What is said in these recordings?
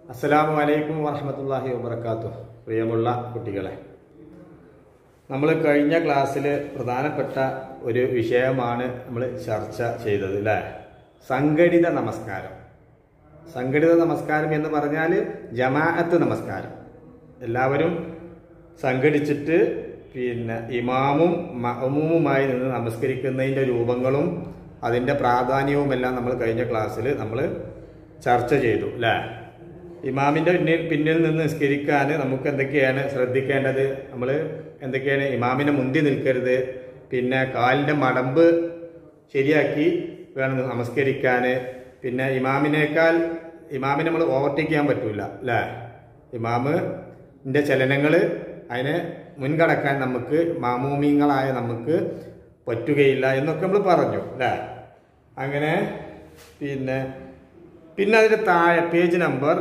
അസ്സലാമു അലൈക്കും വറഹമത്തല്ലാഹി വബർക്കാത്തു പ്രിയമുള്ള കുട്ടികളെ നമ്മൾ കഴിഞ്ഞ ക്ലാസ്സിൽ പ്രധാനപ്പെട്ട ഒരു വിഷയമാണ് നമ്മൾ ചർച്ച ചെയ്തത് അല്ലേ സംഘടിത നമസ്കാരം സംഘടിത നമസ്കാരം എന്ന് പറഞ്ഞാൽ ജമാഅത്ത് നമസ്കാരം എല്ലാവരും സംഘടിച്ചിട്ട് പിന്നെ ഇമാമും മഅമൂമുമായി നിന്ന് നമസ്കരിക്കുന്നതിൻ്റെ രൂപങ്ങളും അതിൻ്റെ പ്രാധാന്യവും എല്ലാം നമ്മൾ കഴിഞ്ഞ ക്ലാസ്സിൽ നമ്മൾ ചർച്ച ചെയ്തു അല്ലേ ഇമാമിൻ്റെ പിന്നിൽ പിന്നിൽ നിന്ന് നിസ്കരിക്കാൻ നമുക്ക് എന്തൊക്കെയാണ് ശ്രദ്ധിക്കേണ്ടത് നമ്മൾ എന്തൊക്കെയാണ് ഇമാമിനെ മുന്തി നിൽക്കരുത് പിന്നെ കാലിൻ്റെ മടമ്പ് ശരിയാക്കി വേണം നമസ്കരിക്കാൻ പിന്നെ ഇമാമിനേക്കാൾ ഇമാമിനെ നമ്മൾ ഓവർടേക്ക് ചെയ്യാൻ പറ്റൂല അല്ലേ ഇമാമിൻ്റെ ചലനങ്ങൾ അതിനെ മുൻകടക്കാൻ നമുക്ക് മാമൂമിങ്ങളായ നമുക്ക് പറ്റുകയില്ല എന്നൊക്കെ നമ്മൾ പറഞ്ഞു അല്ലേ അങ്ങനെ പിന്നെ പിന്നെ അതിൻ്റെ താഴെ page number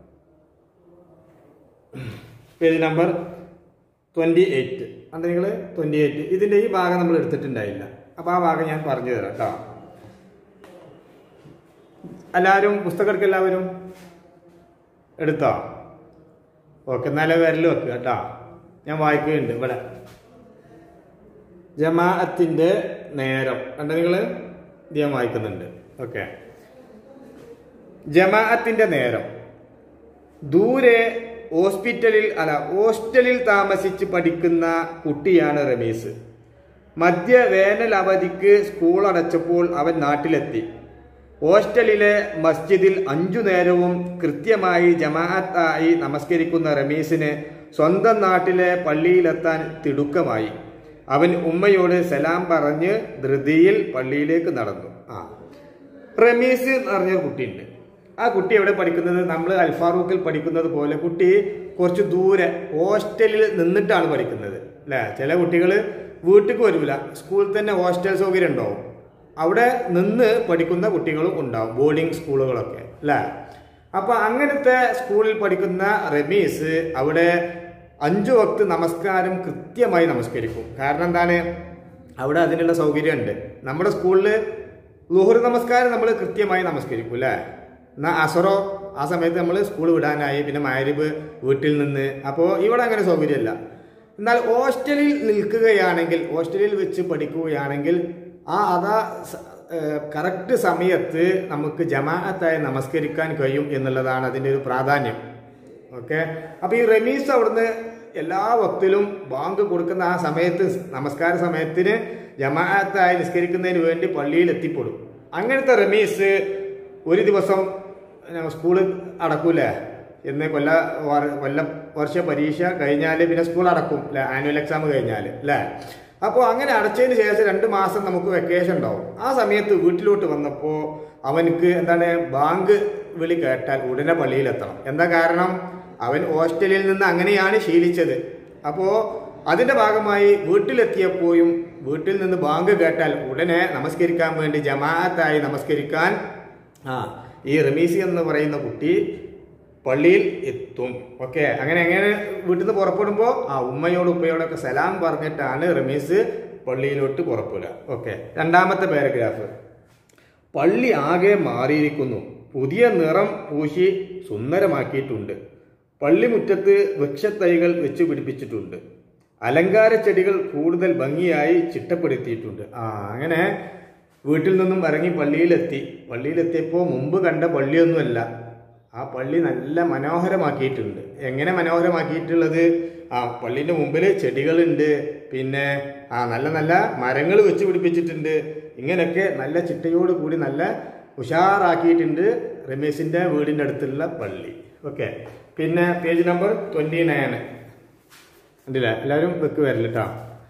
page number twenty eight അത് നിങ്ങൾ ട്വൻറ്റി എയ്റ്റ് ഇതിൻ്റെ ഈ ഭാഗം നമ്മൾ എടുത്തിട്ടുണ്ടായില്ല അപ്പോൾ ആ ഭാഗം ഞാൻ പറഞ്ഞു തരാം കേട്ടോ എല്ലാവരും പുസ്തകം എടുക്കുക എല്ലാവരും എടുത്തോ ഓക്കെ നല്ല വിരൽ വെക്കുക കേട്ടോ ഞാൻ വായിക്കുന്നുണ്ട് ഇവിടെ ജമാഅത്തിൻ്റെ നേരം കണ്ട നിങ്ങൾ ഇത് ഞാൻ വായിക്കുന്നുണ്ട് ഓക്കെ ജമാഅത്തിന്റെ നേരം ദൂരെ ഹോസ്പിറ്റലിൽ അല്ല ഹോസ്റ്റലിൽ താമസിച്ച് പഠിക്കുന്ന കുട്ടിയാണ് റമീസ് മധ്യ വേനൽ അവധിക്ക് സ്കൂൾ അടച്ചപ്പോൾ അവൻ നാട്ടിലെത്തി ഹോസ്റ്റലിലെ മസ്ജിദിൽ അഞ്ചു നേരവും കൃത്യമായി ജമാഅത്തായി നമസ്കരിക്കുന്ന റമീസിന് സ്വന്തം നാട്ടിലെ പള്ളിയിലെത്താൻ തിടുക്കമായി അവൻ ഉമ്മയോട് സലാം പറഞ്ഞ് ധൃതിയിൽ പള്ളിയിലേക്ക് നടന്നു ആ റമീസ് എന്ന് പറഞ്ഞൊരു കുട്ടിയുണ്ട് ആ കുട്ടി എവിടെ പഠിക്കുന്നത് നമ്മൾ അൽഫാറൂഖിൽ പഠിക്കുന്നത് പോലെ കുട്ടി കുറച്ച് ദൂരെ ഹോസ്റ്റലിൽ നിന്നിട്ടാണ് പഠിക്കുന്നത് അല്ലേ ചില കുട്ടികൾ വീട്ടിലേക്ക് വരില്ല സ്കൂളിൽ തന്നെ ഹോസ്റ്റൽ സൗകര്യം ഉണ്ടാവും അവിടെ നിന്ന് പഠിക്കുന്ന കുട്ടികളും ഉണ്ടാവും ബോർഡിംഗ് സ്കൂളുകളൊക്കെ അല്ലേ അപ്പൊ അങ്ങനത്തെ സ്കൂളിൽ പഠിക്കുന്ന റമീസ് അവിടെ അഞ്ചു വക്ത് നമസ്കാരം കൃത്യമായി നമസ്കരിക്കും കാരണം എന്താണ് അവിടെ അതിനുള്ള സൗകര്യമുണ്ട് നമ്മുടെ സ്കൂളിൽ ലുഹുർ നമസ്കാരം നമ്മൾ കൃത്യമായി നമസ്കരിക്കും അല്ലേ എന്നാൽ അസറോ ആ സമയത്ത് നമ്മൾ സ്കൂൾ വിടാനായി പിന്നെ മാരിബ് വീട്ടിൽ നിന്ന് അപ്പോൾ ഇവിടെ അങ്ങനെ സൗകര്യമില്ല എന്നാൽ ഹോസ്റ്റലിൽ നിൽക്കുകയാണെങ്കിൽ ഹോസ്റ്റലിൽ വെച്ച് പഠിക്കുകയാണെങ്കിൽ ആ അതാ കറക്റ്റ് സമയത്ത് നമുക്ക് ജമാഅത്തായി നമസ്കരിക്കാൻ കഴിയും എന്നുള്ളതാണ് അതിൻ്റെ ഒരു പ്രാധാന്യം ഓക്കെ അപ്പോൾ ഈ റമീസ് അവിടുന്ന് എല്ലാ വക്തിലും ബാങ്ക് കൊടുക്കുന്ന ആ സമയത്ത് നമസ്കാര സമയത്തിന് ജമാഅത്തായി നിസ്കരിക്കുന്നതിന് വേണ്ടി പള്ളിയിൽ എത്തിപ്പെടും അങ്ങനത്തെ റമീസ് ഒരു ദിവസം സ്കൂള് അടക്കൂലേ എന്ന് കൊല്ല കൊല്ല വർഷ പരീക്ഷ കഴിഞ്ഞാൽ പിന്നെ സ്കൂൾ അടക്കും അല്ലെ ആനുവൽ എക്സാം കഴിഞ്ഞാൽ അല്ലേ അപ്പോൾ അങ്ങനെ അടച്ചതിന് ശേഷം രണ്ട് മാസം നമുക്ക് വെക്കേഷൻ ഉണ്ടാവും ആ സമയത്ത് വീട്ടിലോട്ട് വന്നപ്പോൾ അവനക്ക് എന്താണ് ബാങ്ക് വിളി കേട്ടാൽ ഉടനെ പള്ളിയിലെത്തണം എന്താ കാരണം അവൻ ഹോസ്റ്റലിൽ നിന്ന് അങ്ങനെയാണ് ശീലിച്ചത് അപ്പോൾ അതിൻ്റെ ഭാഗമായി വീട്ടിലെത്തിയപ്പോഴും വീട്ടിൽ നിന്ന് ബാങ്ക് കേട്ടാൽ ഉടനെ നമസ്കരിക്കാൻ വേണ്ടി ജമാഅത്തായി നമസ്കരിക്കാൻ ആ ഈ റമീസി എന്ന് പറയുന്ന കുട്ടി പള്ളിയിൽ എത്തും ഓക്കെ അങ്ങനെ എങ്ങനെ വീട്ടിൽ നിന്ന് പുറപ്പെടുമ്പോൾ ആ ഉമ്മയോട് ഉപ്പയോടൊക്കെ സലാം പറഞ്ഞിട്ടാണ് റമീസ് പള്ളിയിലോട്ട് പുറപ്പെടുക ഓക്കെ രണ്ടാമത്തെ പാരഗ്രാഫ് പള്ളി ആകെ മാറിയിരിക്കുന്നു പുതിയ നിറം പൂശി സുന്ദരമാക്കിയിട്ടുണ്ട് പള്ളിമുറ്റത്ത് വൃക്ഷത്തൈകൾ വെച്ച് പിടിപ്പിച്ചിട്ടുണ്ട് അലങ്കാര ചെടികൾ കൂടുതൽ ഭംഗിയായി ചിട്ടപ്പെടുത്തിയിട്ടുണ്ട് ആ അങ്ങനെ വീട്ടിൽ നിന്നും ഇറങ്ങി പള്ളിയിലെത്തി പള്ളിയിലെത്തിയപ്പോൾ മുമ്പ് കണ്ട പള്ളിയൊന്നുമല്ല ആ പള്ളി നല്ല മനോഹരമാക്കിയിട്ടുണ്ട് എങ്ങനെ മനോഹരമാക്കിയിട്ടുള്ളത് ആ പള്ളിൻ്റെ മുമ്പിൽ ചെടികളുണ്ട് പിന്നെ ആ നല്ല നല്ല മരങ്ങൾ വെച്ച് പിടിപ്പിച്ചിട്ടുണ്ട് ഇങ്ങനെയൊക്കെ നല്ല ചിട്ടയോട് കൂടി നല്ല ഉഷാറാക്കിയിട്ടുണ്ട് രമേശിൻ്റെ വീടിൻ്റെ അടുത്തുള്ള പള്ളി ഓക്കെ പിന്നെ പേജ് നമ്പർ ട്വൻറ്റി നയൻ ഉണ്ടല്ലേ എല്ലാവരും വെക്ക് വരല് കേട്ടോ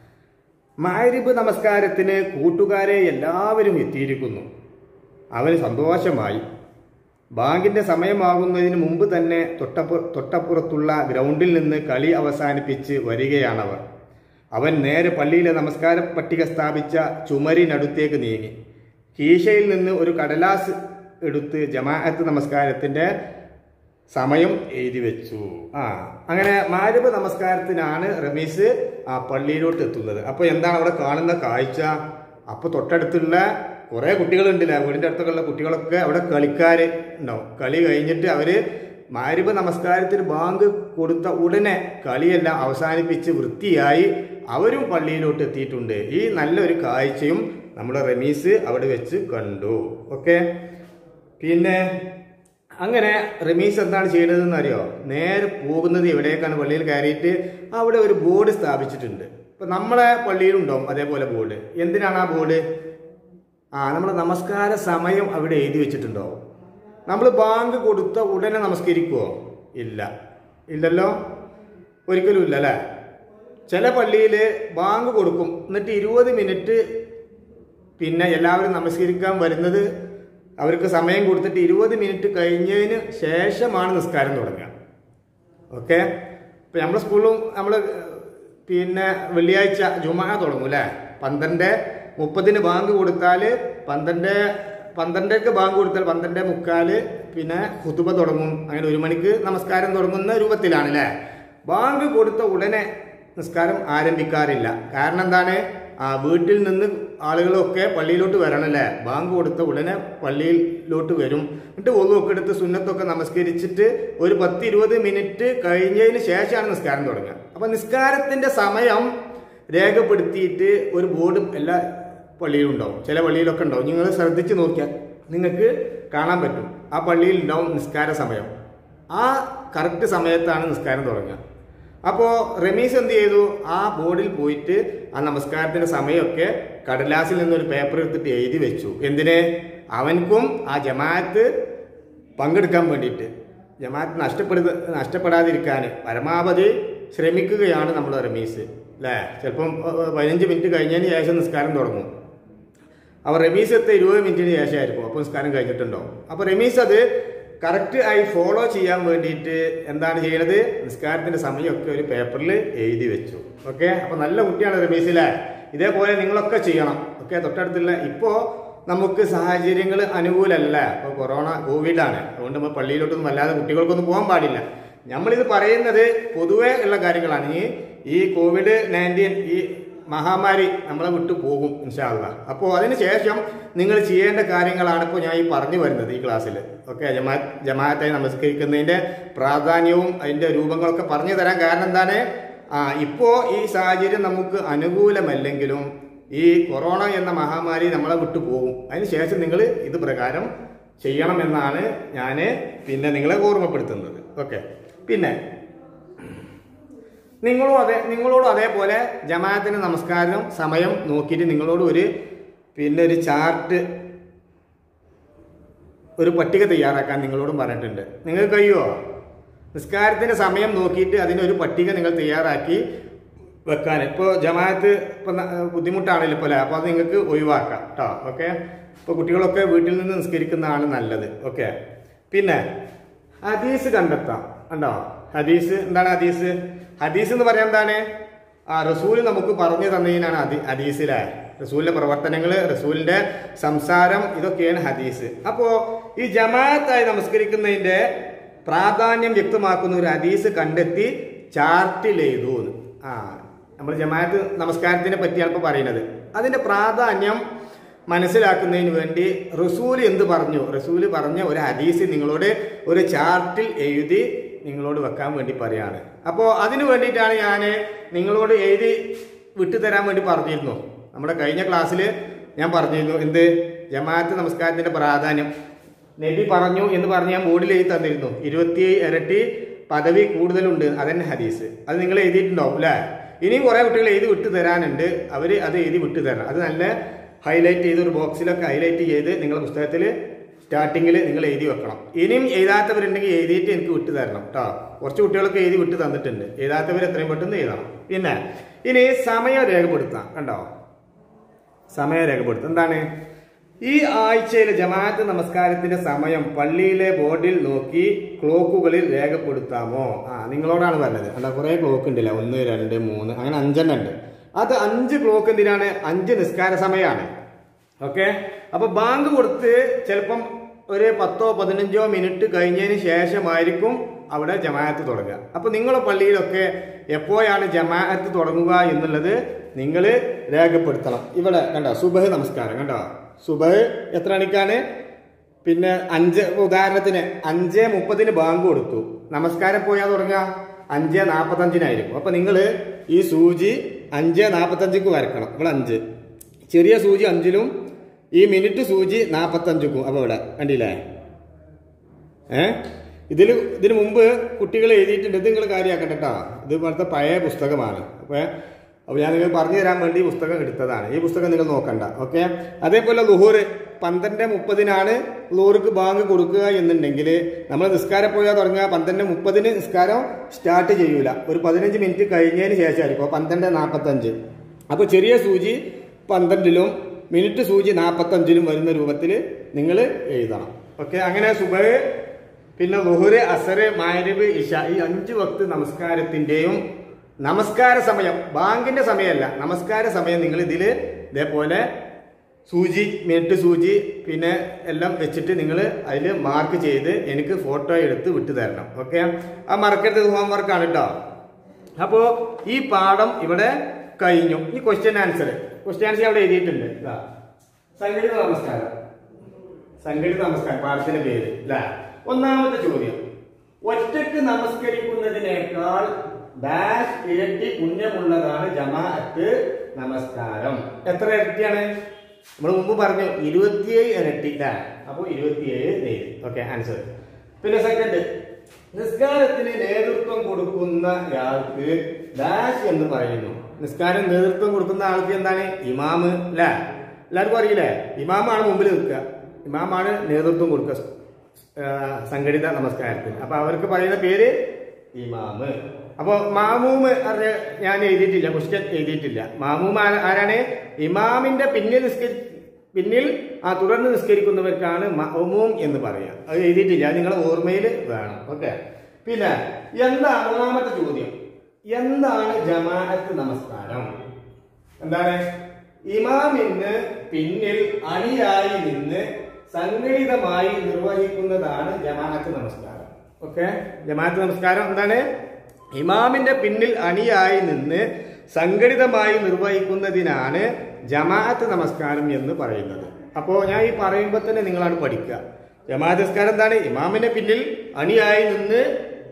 മാരിബ് നമസ്കാരത്തിന് കൂട്ടുകാരെ എല്ലാവരും എത്തിയിരിക്കുന്നു അവന് സന്തോഷമായി ബാങ്കിന്റെ സമയമാകുന്നതിന് മുമ്പ് തന്നെ തൊട്ടപ്പു തൊട്ടപ്പുറത്തുള്ള ഗ്രൗണ്ടിൽ നിന്ന് കളി അവസാനിപ്പിച്ച് വരികയാണവർ അവൻ നേരെ പള്ളിയിലെ നമസ്കാര പട്ടിക സ്ഥാപിച്ച ചുമരിനടുത്തേക്ക് നീങ്ങി കീശയിൽ നിന്ന് ഒരു കടലാസ് എടുത്ത് ജമാഅത്ത് നമസ്കാരത്തിന്റെ സമയം എഴുതി വെച്ചു ആ അങ്ങനെ മാരബ് നമസ്കാരത്തിനാണ് റമീസ് ആ പള്ളിയിലോട്ട് എത്തുന്നത് അപ്പോൾ എന്താണ് അവിടെ കാണുന്ന കാഴ്ച അപ്പോൾ തൊട്ടടുത്തുള്ള കുറേ കുട്ടികളുണ്ടല്ലേ വീടിൻ്റെ അടുത്തൊക്കെയുള്ള കുട്ടികളൊക്കെ അവിടെ കളിക്കാർ ഉണ്ടാവും കളി കഴിഞ്ഞിട്ട് അവർ മാരിബ് നമസ്കാരത്തിന് ബാങ്ക് കൊടുത്ത ഉടനെ കളിയെല്ലാം അവസാനിപ്പിച്ച് വൃത്തിയായി അവരും പള്ളിയിലോട്ട് എത്തിയിട്ടുണ്ട് ഈ നല്ലൊരു കാഴ്ചയും നമ്മുടെ റമീസ് അവിടെ വെച്ച് കണ്ടു ഓക്കെ പിന്നെ അങ്ങനെ റമീസ് എന്താണ് ചെയ്യുന്നതെന്ന് അറിയോ നേരെ പോകുന്നത് എവിടേക്കാണ് പള്ളിയിൽ കയറിയിട്ട് അവിടെ ഒരു ബോർഡ് സ്ഥാപിച്ചിട്ടുണ്ട് ഇപ്പൊ നമ്മളെ പള്ളിയിലുണ്ടാവും അതേപോലെ ബോർഡ് എന്തിനാണ് ആ ബോർഡ് ആ നമ്മുടെ നമസ്കാര സമയം അവിടെ എഴുതി വെച്ചിട്ടുണ്ടാവും നമ്മൾ ബാങ്ക് കൊടുത്ത ഉടനെ നമസ്കരിക്കുവോ ഇല്ല ഇല്ലല്ലോ ഒരിക്കലും ഇല്ല അല്ലേ ചില പള്ളിയിൽ ബാങ്ക് കൊടുക്കും എന്നിട്ട് ഇരുപത് മിനിറ്റ് പിന്നെ എല്ലാവരും നമസ്കരിക്കാൻ വരുന്നത് അവർക്ക് സമയം കൊടുത്തിട്ട് ഇരുപത് മിനിറ്റ് കഴിഞ്ഞതിന് ശേഷമാണ് നിസ്കാരം തുടങ്ങുക ഓക്കെ ഇപ്പം നമ്മുടെ സ്കൂളിലും നമ്മൾ പിന്നെ വെള്ളിയാഴ്ച ജുമാ തുടങ്ങും അല്ലേ പന്ത്രണ്ട് മുപ്പതിന് ബാങ്ക് കൊടുത്താൽ പന്ത്രണ്ട് പന്ത്രണ്ടരക്ക് ബാങ്ക് കൊടുത്താൽ പന്ത്രണ്ട് മുക്കാല് പിന്നെ കുത്തുബ തുടങ്ങും അങ്ങനെ ഒരു മണിക്ക് നമസ്കാരം തുടങ്ങുന്ന രൂപത്തിലാണ് അല്ലേ ബാങ്ക് കൊടുത്ത ഉടനെ നിസ്കാരം ആരംഭിക്കാറില്ല കാരണം എന്താണ് ആ വീട്ടിൽ നിന്ന് ആളുകളൊക്കെ പള്ളിയിലോട്ട് വരണല്ലേ ബാങ്ക് കൊടുത്ത ഉടനെ പള്ളിയിലോട്ട് വരും എന്നിട്ട് ഒന്നുമൊക്കെ എടുത്ത് സുന്നത്തൊക്കെ നമസ്കരിച്ചിട്ട് ഒരു പത്ത് ഇരുപത് മിനിറ്റ് കഴിഞ്ഞതിന് ശേഷമാണ് നിസ്കാരം തുടങ്ങുക അപ്പൊ നിസ്കാരത്തിന്റെ സമയം രേഖപ്പെടുത്തിയിട്ട് ഒരു ബോർഡ് എല്ലാ പള്ളിയിലും ഉണ്ടാവും ചില പള്ളിയിലൊക്കെ ഉണ്ടാവും നിങ്ങൾ ശ്രദ്ധിച്ച് നോക്കിയാൽ നിങ്ങൾക്ക് കാണാൻ പറ്റും ആ പള്ളിയിൽ ഉണ്ടാവും നിസ്കാര സമയം ആ കറക്റ്റ് സമയത്താണ് നിസ്കാരം തുടങ്ങുക അപ്പോൾ റമീസ് എന്ത് ചെയ്തു ആ ബോർഡിൽ പോയിട്ട് ആ നമസ്കാരത്തിന്റെ സമയമൊക്കെ കടലാസിൽ നിന്നൊരു പേപ്പർ എടുത്തിട്ട് എഴുതി വെച്ചു എന്തിന് അവൻക്കും ആ ജമാഅത്ത് പങ്കെടുക്കാൻ വേണ്ടിയിട്ട് ജമാഅത്ത് നഷ്ടപ്പെടുക നഷ്ടപ്പെടാതിരിക്കാൻ പരമാവധി ശ്രമിക്കുകയാണ് നമ്മൾ റമീസ് അല്ലേ ചിലപ്പം ഏർ, പതിനഞ്ച് മിനിറ്റ് കഴിഞ്ഞതിന് ശേഷം നിസ്കാരം തുടങ്ങും അപ്പോൾ റമീസ് എത്ത ഇരുപത് മിനിറ്റിന് ശേഷമായിരിക്കും അപ്പോൾ നിസ്കാരം കഴിഞ്ഞിട്ടുണ്ടാവും അപ്പോൾ റമീസ് അത് കറക്റ്റ് ആയി ഫോളോ ചെയ്യാൻ വേണ്ടിയിട്ട് എന്താണ് ചെയ്യണത് നിസ്കാരത്തിന്റെ സമയമൊക്കെ ഒരു പേപ്പറിൽ എഴുതി വെച്ചു ഓക്കെ അപ്പോൾ നല്ല കുട്ടിയാണ് റമീസിലെ ഇതേപോലെ നിങ്ങളൊക്കെ ചെയ്യണം ഓക്കെ തൊട്ടടുത്തുള്ള ഇപ്പോൾ നമുക്ക് സാഹചര്യങ്ങൾ അനുകൂലമല്ല ഇപ്പോൾ കൊറോണ കോവിഡാണ് അതുകൊണ്ട് നമ്മൾ പള്ളിയിലോട്ടൊന്നും വല്ലാതെ കുട്ടികൾക്കൊന്നും പോകാൻ പാടില്ല നമ്മളിത് പറയുന്നത് പൊതുവേ ഉള്ള കാര്യങ്ങളാണ് ഈ ഈ കോവിഡ് നയൻറ്റീൻ ഈ മഹാമാരി നമ്മളെ വിട്ടു പോകും ഇൻഷാല്ല അപ്പോൾ അതിന് ശേഷം നിങ്ങൾ ചെയ്യേണ്ട കാര്യങ്ങളാണ് ഇപ്പോൾ ഞാൻ ഈ പറഞ്ഞു വരുന്നത് ഈ ക്ലാസ്സിൽ ഓക്കെ ജമാ ജമാഅത്തായി നമസ്കരിക്കുന്നതിന്റെ പ്രാധാന്യവും അതിന്റെ രൂപങ്ങളൊക്കെ പറഞ്ഞു തരാൻ കാരണം എന്താണ് ആ ഇപ്പോൾ ഈ സാഹചര്യം നമുക്ക് അനുകൂലമല്ലെങ്കിലും ഈ കൊറോണ എന്ന മഹാമാരി നമ്മളെ വിട്ടു പോകും അതിന് ശേഷം നിങ്ങൾ ഇത് പ്രകാരം ചെയ്യണമെന്നാണ് ഞാൻ പിന്നെ നിങ്ങളെ ഓർമ്മപ്പെടുത്തുന്നത് ഓക്കെ പിന്നെ നിങ്ങളും അതെ നിങ്ങളോടും അതേപോലെ ജമാഅത്തിന് നമസ്കാരം സമയം നോക്കിയിട്ട് നിങ്ങളോട് ഒരു പിന്നെ ഒരു ചാർട്ട് ഒരു പട്ടിക തയ്യാറാക്കാൻ നിങ്ങളോടും പറഞ്ഞിട്ടുണ്ട് നിങ്ങൾക്ക് കഴിയുമോ നിസ്കാരത്തിന്റെ സമയം നോക്കിയിട്ട് അതിനൊരു പട്ടിക നിങ്ങൾ തയ്യാറാക്കി വെക്കാൻ ഇപ്പോൾ ജമാഅത്ത് ഇപ്പം ബുദ്ധിമുട്ടാണല്ലോ ഇപ്പോൾ അപ്പോൾ അത് നിങ്ങൾക്ക് ഒഴിവാക്കാം കേട്ടോ ഓക്കെ ഇപ്പോൾ കുട്ടികളൊക്കെ വീട്ടിൽ നിന്ന് നിസ്കരിക്കുന്നതാണ് നല്ലത് ഓക്കെ പിന്നെ ഹദീസ് കണ്ടെത്താം ഉണ്ടോ ഹദീസ് എന്താണ് ഹദീസ് ഹദീസ് എന്ന് പറയാൻ എന്താണ് ആ റസൂല് നമുക്ക് പറഞ്ഞു തന്നതിനാണ് ഹദി ഹദീസിലെ റസൂലിന്റെ പ്രവർത്തനങ്ങൾ റസൂലിന്റെ സംസാരം ഇതൊക്കെയാണ് ഹദീസ് അപ്പോ ഈ ജമാഅത്തായി നമസ്കരിക്കുന്നതിന്റെ പ്രാധാന്യം വ്യക്തമാക്കുന്ന ഒരു ഹദീസ് കണ്ടെത്തി ചാർട്ടിൽ എഴുതൂ എന്ന്. ആ നമ്മൾ ജമാഅത്ത് നമസ്കാരത്തിനെ പറ്റിയാണ് ഇപ്പോൾ പറയുന്നത് അതിന്റെ പ്രാധാന്യം മനസ്സിലാക്കുന്നതിന് വേണ്ടി റസൂൽ എന്ത് പറഞ്ഞു റസൂല് പറഞ്ഞ ഒരു ഹദീസ് നിങ്ങളോട് ഒരു ചാർട്ടിൽ എഴുതി നിങ്ങളോട് വെക്കാൻ വേണ്ടി പറയാണ് അപ്പോൾ അതിനു വേണ്ടിയിട്ടാണ് ഞാൻ നിങ്ങളോട് എഴുതി വിട്ടുതരാൻ വേണ്ടി പറഞ്ഞിരുന്നു നമ്മുടെ കഴിഞ്ഞ ക്ലാസ്സിൽ ഞാൻ പറഞ്ഞിരുന്നു എന്ത് ജമാഅത്ത് നമസ്കാരത്തിന്റെ പ്രാധാന്യം നബി പറഞ്ഞു എന്ന് പറഞ്ഞ് ഞാൻ ബോർഡിൽ എഴുതി തന്നിരുന്നു ഇരുപത്തി ഇരട്ടി പദവി കൂടുതലുണ്ട് അതന്നെ ഹദീസ് അത് നിങ്ങൾ എഴുതിയിട്ടുണ്ടാവും അല്ലേ ഇനിയും കുറെ കുട്ടികൾ എഴുതി വിട്ടു തരാനുണ്ട് അവർ അത് എഴുതി വിട്ടു തരണം അത് നല്ല ഹൈലൈറ്റ് ചെയ്ത് ഒരു ബോക്സിലൊക്കെ ഹൈലൈറ്റ് ചെയ്ത് നിങ്ങളുടെ പുസ്തകത്തിൽ സ്റ്റാർട്ടിങ്ങിൽ നിങ്ങൾ എഴുതി വെക്കണം ഇനിയും എഴുതാത്തവരുണ്ടെങ്കിൽ എഴുതിയിട്ട് എനിക്ക് വിട്ടു തരണം കേട്ടോ കുറച്ച് കുട്ടികളൊക്കെ എഴുതി വിട്ടു തന്നിട്ടുണ്ട് എഴുതാത്തവർ എത്രയും പെട്ടെന്ന് എഴുതണം പിന്നെ ഇനി സമയം രേഖപ്പെടുത്താം കണ്ടോ സമയം രേഖപ്പെടുത്തും എന്താണ് ഈ ആഴ്ചയിലെ ജമാഅത്ത് നമസ്കാരത്തിന്റെ സമയം പള്ളിയിലെ ബോർഡിൽ നോക്കി ക്ലോക്കുകളിൽ രേഖപ്പെടുത്താമോ ആ നിങ്ങളോടാണ് പറഞ്ഞത് അല്ല കുറെ ക്ലോക്ക് ഉണ്ടല്ലോ ഒന്ന് രണ്ട് മൂന്ന് അങ്ങനെ അഞ്ചെണ്ണം ഉണ്ട് അത് അഞ്ച് ക്ലോക്ക് എന്തിനാണ് അഞ്ച് നിസ്കാര സമയമാണ് ഓക്കെ അപ്പൊ ബാങ്ക് കൊടുത്ത് ചിലപ്പം ഒരു പത്തോ പതിനഞ്ചോ മിനിറ്റ് കഴിഞ്ഞതിന് ശേഷമായിരിക്കും അവിടെ ജമാഅത്ത് തുടങ്ങുക അപ്പൊ നിങ്ങളെ പള്ളിയിലൊക്കെ എപ്പോഴാണ് ജമാഅത്ത് തുടങ്ങുക എന്നുള്ളത് നിങ്ങൾ രേഖപ്പെടുത്തണം ഇവിടെ കണ്ടോ സുബഹ് നമസ്കാരം കണ്ടോ സുബഹ് എത്ര മണിക്കാണ് പിന്നെ അഞ്ച് ഉദാഹരണത്തിന് അഞ്ച് മുപ്പതിന് ബാങ്ക് കൊടുത്തു നമസ്കാരം പോയാൽ തുടങ്ങുക അഞ്ച് നാൽപ്പത്തഞ്ചിനായിരിക്കും അപ്പൊ നിങ്ങൾ ഈ സൂചി അഞ്ച് നാൽപ്പത്തഞ്ചിക്ക് വരക്കണം ഇവിടെ അഞ്ച് ചെറിയ സൂചി അഞ്ചിലും ഈ മിനിറ്റ് സൂചി നാൽപ്പത്തഞ്ചിക്കും അപ്പൊ ഇവിടെ കണ്ടില്ലേ ഏ ഇതിൽ ഇതിനു മുമ്പ് കുട്ടികൾ എഴുതിയിട്ടുണ്ട് ഇത് നിങ്ങൾ കാര്യമാക്കണ്ട കേട്ടോ ഇത് ഇവിടുത്തെ പഴയ പുസ്തകമാണ് അപ്പോൾ അപ്പോൾ ഞാൻ നിങ്ങൾ പറഞ്ഞു തരാൻ വേണ്ടി ഈ പുസ്തകം എടുത്തതാണ് ഈ പുസ്തകം നിങ്ങൾ നോക്കണ്ട ഓക്കെ അതേപോലെ ലുഹൂർ പന്ത്രണ്ട് മുപ്പതിനാണ് ലുഹൂർക്ക് ബാങ്ക് കൊടുക്കുക എന്നുണ്ടെങ്കിൽ നമ്മൾ നിസ്കാരം പോയാൽ തുടങ്ങുക പന്ത്രണ്ട് മുപ്പതിന് നിസ്കാരം സ്റ്റാർട്ട് ചെയ്യൂല ഒരു പതിനഞ്ച് മിനിറ്റ് കഴിഞ്ഞതിന് ശേഷമായിരിക്കും അപ്പോൾ പന്ത്രണ്ട് നാൽപ്പത്തഞ്ച് അപ്പോൾ ചെറിയ സൂചി പന്ത്രണ്ടിലും മിനിറ്റ് സൂചി നാൽപ്പത്തഞ്ചിലും വരുന്ന രൂപത്തിൽ നിങ്ങൾ എഴുതണം ഓക്കെ അങ്ങനെ സുബഹ് പിന്നെ ലുഹുര് അസറ് മാരിബ് ഇഷ ഈ അഞ്ച് വക്ത് നമസ്കാരത്തിന്റെയും നമസ്കാര സമയം ബാങ്കിന്റെ സമയമല്ല നമസ്കാര സമയം നിങ്ങൾ ഇതിൽ ഇതേപോലെ സൂചി മിനിറ്റ് സൂചി പിന്നെ എല്ലാം വെച്ചിട്ട് നിങ്ങൾ അതിൽ മാർക്ക് ചെയ്ത് എനിക്ക് ഫോട്ടോ എടുത്ത് വിട്ടു തരണം ഓക്കെ ആ മറക്കരുത് ഹോംവർക്കാണ് കേട്ടോ അപ്പോ ഈ പാഠം ഇവിടെ കഴിഞ്ഞു ഈ ക്വസ്റ്റ്യൻ ആൻസർ ക്വസ്റ്റ്യൻ ആൻസർ അവിടെ എഴുതിയിട്ടുണ്ട് ഇതാ സംഘടിത നമസ്കാരം സംഘടിത നമസ്കാരം പാഠത്തിന്റെ പേര് അല്ലേ ഒന്നാമത്തെ ചോദ്യം ഒറ്റക്ക് നമസ്കരിക്കുന്നതിനേക്കാൾ ഡാഷ് ഇരട്ടി പുണ്യമുള്ളതാണ് ജമാഅത്ത് നമസ്കാരം എത്ര ഇരട്ടിയാണ് നമ്മൾ മുമ്പ് പറഞ്ഞു ഇരുപത്തിയേഴ് ഇരട്ടി അല്ലേ അപ്പോൾ ഇരുപത്തിയേഴ് നേര് ഓക്കെ ആൻസർ പിന്നെ സെക്കൻഡ് നിസ്കാരത്തിന് നേതൃത്വം കൊടുക്കുന്ന ആൾക്ക് ഡാഷ് എന്ന് പറയുന്നു നിസ്കാരം നേതൃത്വം കൊടുക്കുന്ന ആൾക്ക് എന്താണ് ഇമാമ് അല്ലേ എല്ലാവർക്കും അറിയില്ലേ ഇമാമാണ് മുമ്പിൽ നിൽക്കുക ഇമാമാണ് നേതൃത്വം കൊടുക്കുക ആ, സംഘടിത നമസ്കാരത്തിന് അപ്പൊ അവർക്ക് പറയുന്ന പേര് ഇമാമ് അപ്പൊ മാമൂമ് അറിഞ്ഞ ഞാൻ എഴുതിയിട്ടില്ല ക്വസ്റ്റ്യൻ എഴുതിയിട്ടില്ല മാമൂമ് ആ- ആരാണ് ഇമാമിന്റെ പിന്നിൽ നിസ്കരി പിന്നിൽ ആ തുടർന്ന് നിസ്കരിക്കുന്നവർക്കാണ് മഅമൂം എന്ന് പറയാം അത് എഴുതിയിട്ടില്ല അത് നിങ്ങളുടെ ഓർമ്മയിൽ വേണം ഓക്കെ പിന്നെ എന്താ മൂന്നാമത്തെ ചോദ്യം എന്താണ് ജമാഅത്ത് നമസ്കാരം എന്താണ് ഇമാമിന് പിന്നിൽ അണിയായി നിന്ന് സംഘടിതമായി നിർവഹിക്കുന്നതാണ് ജമാഅത്ത് നമസ്കാരം ഓക്കെ ജമാഅത്ത് നമസ്കാരം എന്താണ് ഇമാമിന്റെ പിന്നിൽ അണിയായി നിന്ന് സംഘടിതമായി നിർവഹിക്കുന്നതിനാണ് ജമാഅത്ത് നമസ്കാരം എന്ന് പറയുന്നത് അപ്പോൾ ഞാൻ ഈ പറയുമ്പോൾ തന്നെ നിങ്ങളാണ് പഠിക്കുക ജമാഅത്ത് നമസ്കാരം എന്താണ് ഇമാമിന്റെ പിന്നിൽ അണിയായി നിന്ന്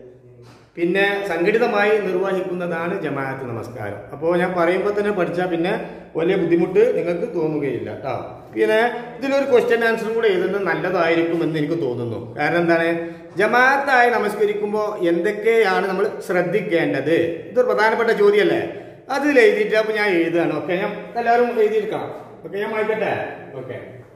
പിന്നെ സംഘടിതമായി നിർവഹിക്കുന്നതാണ് ജമാഅത്ത് നമസ്കാരം അപ്പോൾ ഞാൻ പറയുമ്പോൾ തന്നെ പഠിച്ചാൽ പിന്നെ വലിയ ബുദ്ധിമുട്ട് നിങ്ങൾക്ക് തോന്നുകയില്ല കേട്ടോ പിന്നെ ഇതിലൊരു ക്വസ്റ്റ്യൻ ആൻസറും കൂടെ എഴുതുന്നത് നല്ലതായിരിക്കും എന്ന് എനിക്ക് തോന്നുന്നു കാരണം എന്താണ് ജമാഅത്തായി നമസ്കരിക്കുമ്പോൾ എന്തൊക്കെയാണ് നമ്മൾ ശ്രദ്ധിക്കേണ്ടത് ഇതൊരു പ്രധാനപ്പെട്ട ചോദ്യമല്ലേ അതിൽ എഴുതിയിട്ട് അപ്പോൾ ഞാൻ എഴുതുകയാണ് ഓക്കെ ഞാൻ എല്ലാവരും എഴുതിയിരിക്കണം ഓക്കെ ഞാൻ വായിക്കട്ടെ ഓക്കെ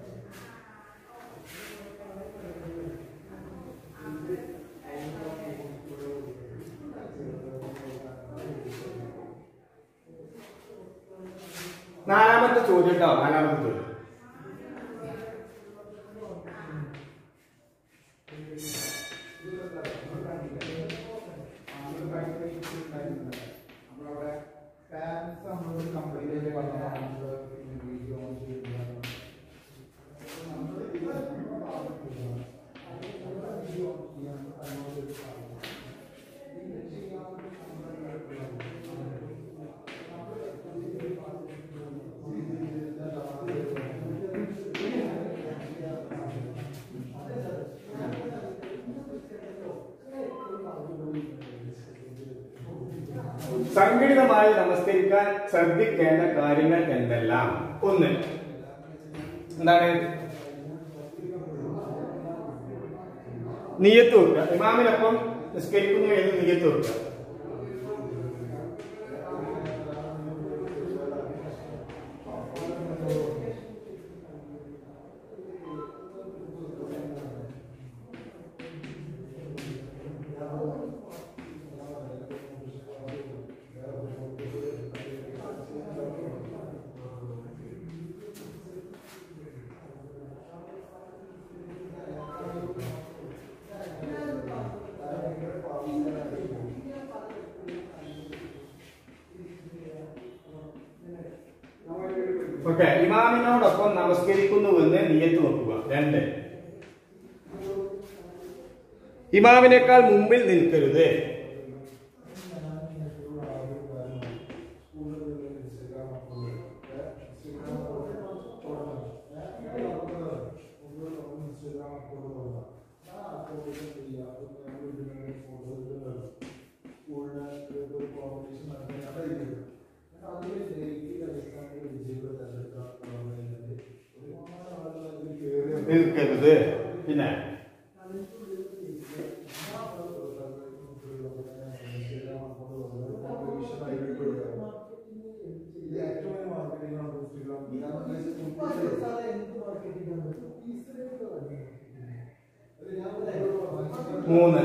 നാലാമത്തെ ചോദ്യം കേട്ടോ നാലാമത്തെ ചോദ്യം സംഘടിതമായി നമസ്കരിക്കാൻ ശ്രദ്ധിക്കേണ്ട കാര്യങ്ങൾ എന്തെല്ലാം ഒന്ന് എന്താണ് നിയത്ത് വെക്കുക ഇമാമിനൊപ്പം നിസ്കരിക്കുന്നു എന്ന് നിയത്ത് വെക്കുക ഓക്കെ ഇമാമിനോടൊപ്പം നമസ്കരിക്കുന്നുവെന്ന് നിയത്ത് വെക്കുക രണ്ട് ഇമാമിനേക്കാൾ മുമ്പിൽ നിൽക്കരുത് മൂന്ന്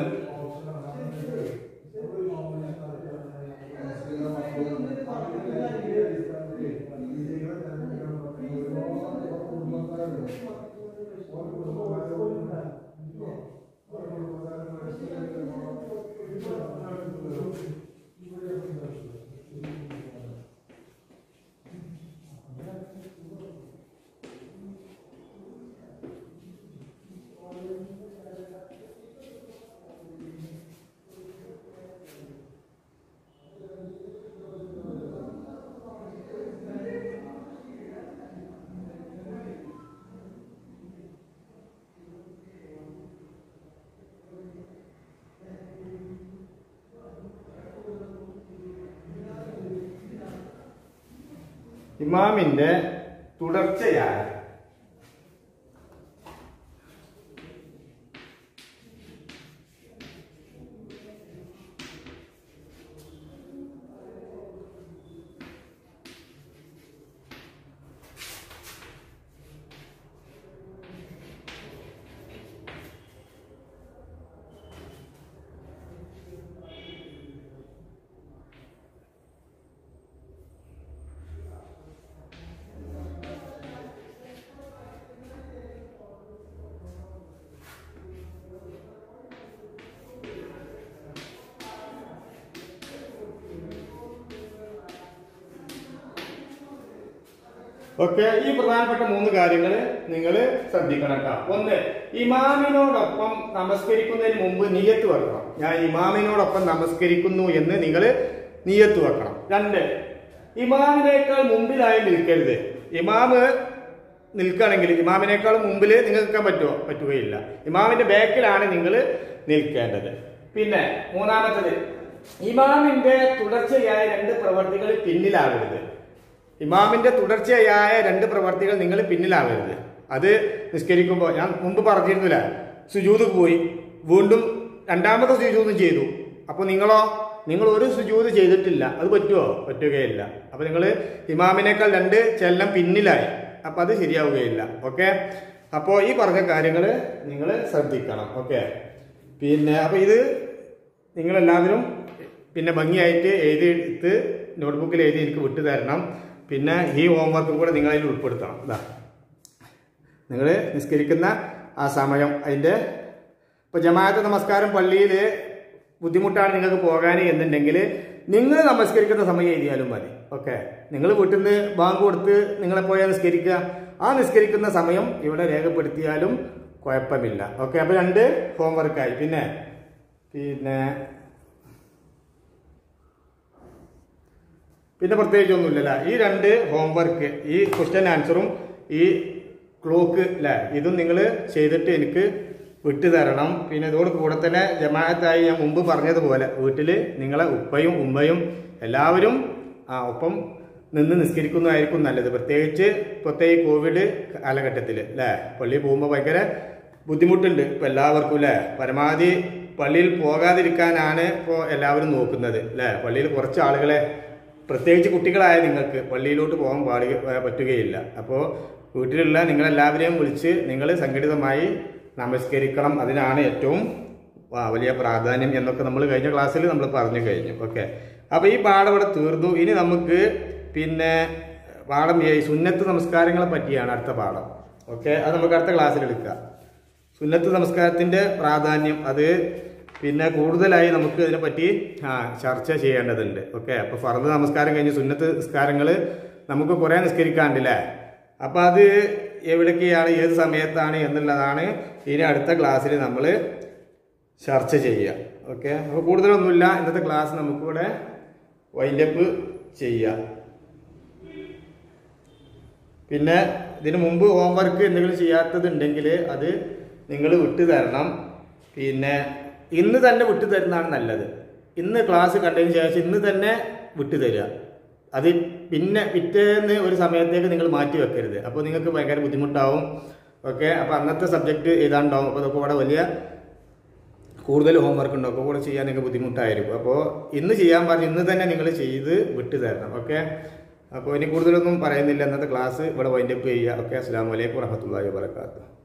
ഇമാമിന്റെ തുടർച്ചയായ ഓക്കെ ഈ പ്രധാനപ്പെട്ട മൂന്ന് കാര്യങ്ങൾ നിങ്ങൾ ശ്രദ്ധിക്കണം കേട്ടോ ഒന്ന് ഇമാമിനോടൊപ്പം നമസ്കരിക്കുന്നതിന് മുമ്പ് നിയത്ത് വെക്കണം ഞാൻ ഇമാമിനോടൊപ്പം നമസ്കരിക്കുന്നു എന്ന് നിങ്ങൾ നിയത്ത് വെക്കണം രണ്ട് ഇമാമിനേക്കാൾ മുമ്പിലായി നിൽക്കരുത് ഇമാമ് നിൽക്കുകയാണെങ്കിൽ ഇമാമിനേക്കാൾ മുമ്പിൽ നിങ്ങൾക്ക് നിൽക്കാൻ പറ്റുമോ പറ്റുകയില്ല ഇമാമിന്റെ ബാക്കിലാണ് നിങ്ങൾ നിൽക്കേണ്ടത് പിന്നെ മൂന്നാമത്തത് ഇമാമിന്റെ തുടർച്ചയായ രണ്ട് പ്രവർത്തികൾ പിന്നിലാകരുത് ഇമാമിന്റെ തുടർച്ചയായ രണ്ട് പ്രവർത്തികൾ നിങ്ങൾ പിന്നിലാവരുത് അത് നിസ്കരിക്കുമ്പോൾ ഞാൻ മുമ്പ് പറഞ്ഞിരുന്നില്ല സുജൂത് പോയി വീണ്ടും രണ്ടാമത്തെ സുജൂതും ചെയ്തു അപ്പോൾ നിങ്ങളോ നിങ്ങൾ ഒരു സുജൂത് ചെയ്തിട്ടില്ല അത് പറ്റുമോ പറ്റുകയില്ല അപ്പോൾ നിങ്ങൾ ഇമാമിനേക്കാൾ രണ്ട് ചെല്ലം പിന്നിലായി അപ്പോൾ അത് ശരിയാവുകയില്ല ഓക്കെ അപ്പോൾ ഈ പറഞ്ഞ കാര്യങ്ങൾ നിങ്ങൾ ശ്രദ്ധിക്കണം ഓക്കെ പിന്നെ അപ്പോൾ ഇത് നിങ്ങളെല്ലാവരും പിന്നെ ഭംഗിയായിട്ട് എഴുതിയെടുത്ത് നോട്ട്ബുക്കിൽ എഴുതി എനിക്ക് വിട്ടു തരണം പിന്നെ ഈ ഹോംവർക്കും കൂടെ നിങ്ങൾ അതിൽ ഉൾപ്പെടുത്തണം ഇതാ നിങ്ങൾ നിസ്കരിക്കുന്ന ആ സമയം അതിൻ്റെ ഇപ്പോൾ ജമാഅത്ത് നമസ്കാരം പള്ളിയിൽ ബുദ്ധിമുട്ടാണ് നിങ്ങൾക്ക് പോകാൻ എന്നുണ്ടെങ്കിൽ നിങ്ങൾ നമസ്കരിക്കുന്ന സമയം എഴുതിയാലും മതി ഓക്കെ നിങ്ങൾ വീട്ടിൽ നിന്ന് ബാങ്ക് കൊടുത്ത് നിങ്ങളെ പോയാൽ നിസ്കരിക്കുക ആ നിസ്കരിക്കുന്ന സമയം ഇവിടെ രേഖപ്പെടുത്തിയാലും കുഴപ്പമില്ല ഓക്കെ അപ്പോൾ രണ്ട് ഹോംവർക്കായി പിന്നെ പിന്നെ പിന്നെ പ്രത്യേകിച്ച് ഒന്നുമില്ലല്ല ഈ രണ്ട് ഹോംവർക്ക് ഈ ക്വസ്റ്റ്യൻ ആൻസറും ഈ ക്ലോക്ക് അല്ലേ ഇതും നിങ്ങൾ ചെയ്തിട്ട് എനിക്ക് വിട്ടു തരണം പിന്നെ ഇതോട് കൂടെ തന്നെ ജമാഅത്തായി ഞാൻ മുമ്പ് പറഞ്ഞതുപോലെ വീട്ടിൽ നിങ്ങളെ ഉപ്പയും ഉമ്മയും എല്ലാവരും ആ ഒപ്പം നിന്ന് നിസ്കരിക്കുന്നതായിരിക്കും നല്ലത് പ്രത്യേകിച്ച് ഇപ്പോഴത്തെ ഈ കോവിഡ് കാലഘട്ടത്തിൽ അല്ലേ പള്ളിയിൽ പോകുമ്പോൾ ഭയങ്കര ബുദ്ധിമുട്ടുണ്ട് ഇപ്പം എല്ലാവർക്കും അല്ലേ പരമാവധി പള്ളിയിൽ പോകാതിരിക്കാനാണ് ഇപ്പോൾ എല്ലാവരും നോക്കുന്നത് അല്ലേ പള്ളിയിൽ കുറച്ച് ആളുകളെ പ്രത്യേകിച്ച് കുട്ടികളായ നിങ്ങൾക്ക് പള്ളിയിലോട്ട് പോകാൻ പാടി പറ്റുകയില്ല അപ്പോൾ വീട്ടിലുള്ള നിങ്ങളെല്ലാവരെയും വിളിച്ച് നിങ്ങൾ സംഘടിതമായി നമസ്കരിക്കണം അതിനാണ് ഏറ്റവും ആ, വലിയ പ്രാധാന്യം എന്നൊക്കെ നമ്മൾ കഴിഞ്ഞ ക്ലാസ്സിൽ നമ്മൾ പറഞ്ഞു കഴിഞ്ഞു ഓക്കെ അപ്പോൾ ഈ പാഠം ഇവിടെ തീർന്നു ഇനി നമുക്ക് പിന്നെ പാഠം ഈ സുന്നത്ത് നമസ്കാരങ്ങളെ പറ്റിയാണ് അടുത്ത പാഠം ഓക്കെ അത് നമുക്ക് അടുത്ത ക്ലാസ്സിൽ എടുക്കാം സുന്നത്ത് നമസ്കാരത്തിന്റെ പ്രാധാന്യം അത് പിന്നെ കൂടുതലായി നമുക്ക് ഇതിനെപ്പറ്റി ആ, ചർച്ച ചെയ്യേണ്ടതുണ്ട് ഓക്കെ അപ്പൊ ഫർദ് നമസ്കാരം കഴിഞ്ഞ് സുന്നത്ത് നിസ്കാരങ്ങൾ നമുക്ക് കുറെ നിസ്കരിക്കാണ്ടല്ലേ അപ്പൊ അത് എവിടേക്കാണ് ഏത് സമയത്താണ് എന്നുള്ളതാണ് ഇനി അടുത്ത ക്ലാസ്സിൽ നമ്മൾ ചർച്ച ചെയ്യുക ഓക്കെ അപ്പോൾ കൂടുതലൊന്നുമില്ല ഇന്നത്തെ ക്ലാസ് നമുക്കിവിടെ വൈൻഡപ്പ് ചെയ്യാം പിന്നെ ഇതിനു മുമ്പ് ഹോംവർക്ക് എന്തെങ്കിലും ചെയ്യാത്തതുണ്ടെങ്കിൽ അത് നിങ്ങൾ വിട്ടു തരണം പിന്നെ ഇന്ന് തന്നെ വിട്ടു തരുന്നതാണ് നല്ലത് ഇന്ന് ക്ലാസ് കണ്ടതിന് ശേഷം ഇന്ന് തന്നെ വിട്ടു തരിക അത് പിന്നെ പിറ്റേന്ന് ഒരു സമയത്തേക്ക് നിങ്ങൾ മാറ്റി വെക്കരുത് അപ്പോൾ നിങ്ങൾക്ക് ഭയങ്കര ബുദ്ധിമുട്ടാവും ഓക്കെ അപ്പോൾ അന്നത്തെ സബ്ജക്റ്റ് ഏതാണ്ടാവും അപ്പോൾ അതൊക്കെ ഇവിടെ വലിയ കൂടുതൽ ഹോംവർക്ക് ഉണ്ടാവും അപ്പോൾ കൂടെ ചെയ്യാൻ നിങ്ങൾക്ക് ബുദ്ധിമുട്ടായിരിക്കും അപ്പോൾ ഇന്ന് ചെയ്യാൻ പറഞ്ഞ് ഇന്ന് തന്നെ നിങ്ങൾ ചെയ്ത് വിട്ടു തരണം ഓക്കെ അപ്പോൾ ഇനി കൂടുതലൊന്നും പറയുന്നില്ല ഇന്നത്തെ ക്ലാസ് ഇവിടെ വൈൻഡപ്പ് ചെയ്യുക ഓക്കെ അസ്സാം വലൈക്കും വറഹമത്തല്ലാ വാബർക്കാത്തു